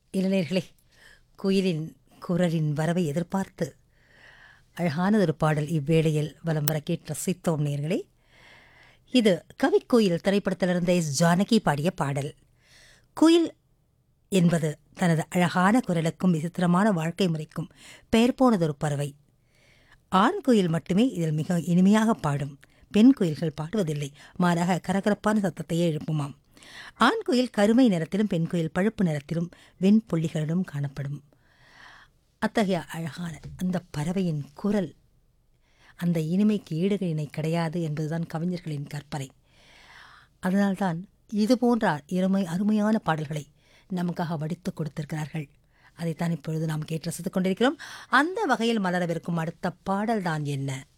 இளைஞர்களே குயிலின் குரலின் வரவை எதிர்பார்த்து அழகானதொரு பாடல் இவ்வேளையில் வலம் வர கேட்டு ரசித்தோம் நேர்களே இது கவிக்கோயில் திரைப்படத்திலிருந்த எஸ் ஜானகி பாடிய பாடல் குயில் என்பது தனது அழகான குரலுக்கும் விசித்திரமான வாழ்க்கை முறைக்கும் பெயர் போனதொரு பறவை ஆண் குயில் மட்டுமே இதில் மிக இனிமையாக பாடும் பெண் குயில்கள் பாடுவதில்லை மாறாக கரகரப்பான சத்தத்தையே எழுப்புமாம் ஆண் குயில் கருமை நிறத்திலும் பெண் குயில் பழுப்பு நிறத்திலும் வெண்புள்ளிகளிலும் காணப்படும் அத்தகைய அழகான அந்த பறவையின் குரல் அந்த இனிமைக்கு ஈடுக இணை கிடையாது என்பதுதான் கவிஞர்களின் கற்பனை அதனால்தான் இது போன்ற இருமை அருமையான பாடல்களை நமக்காக வடித்து கொடுத்திருக்கிறார்கள் அதைத்தான் இப்பொழுது நாம் கேட்டு ரசித்துக் கொண்டிருக்கிறோம் அந்த வகையில் மலரவிருக்கும் அடுத்த பாடல் தான் என்ன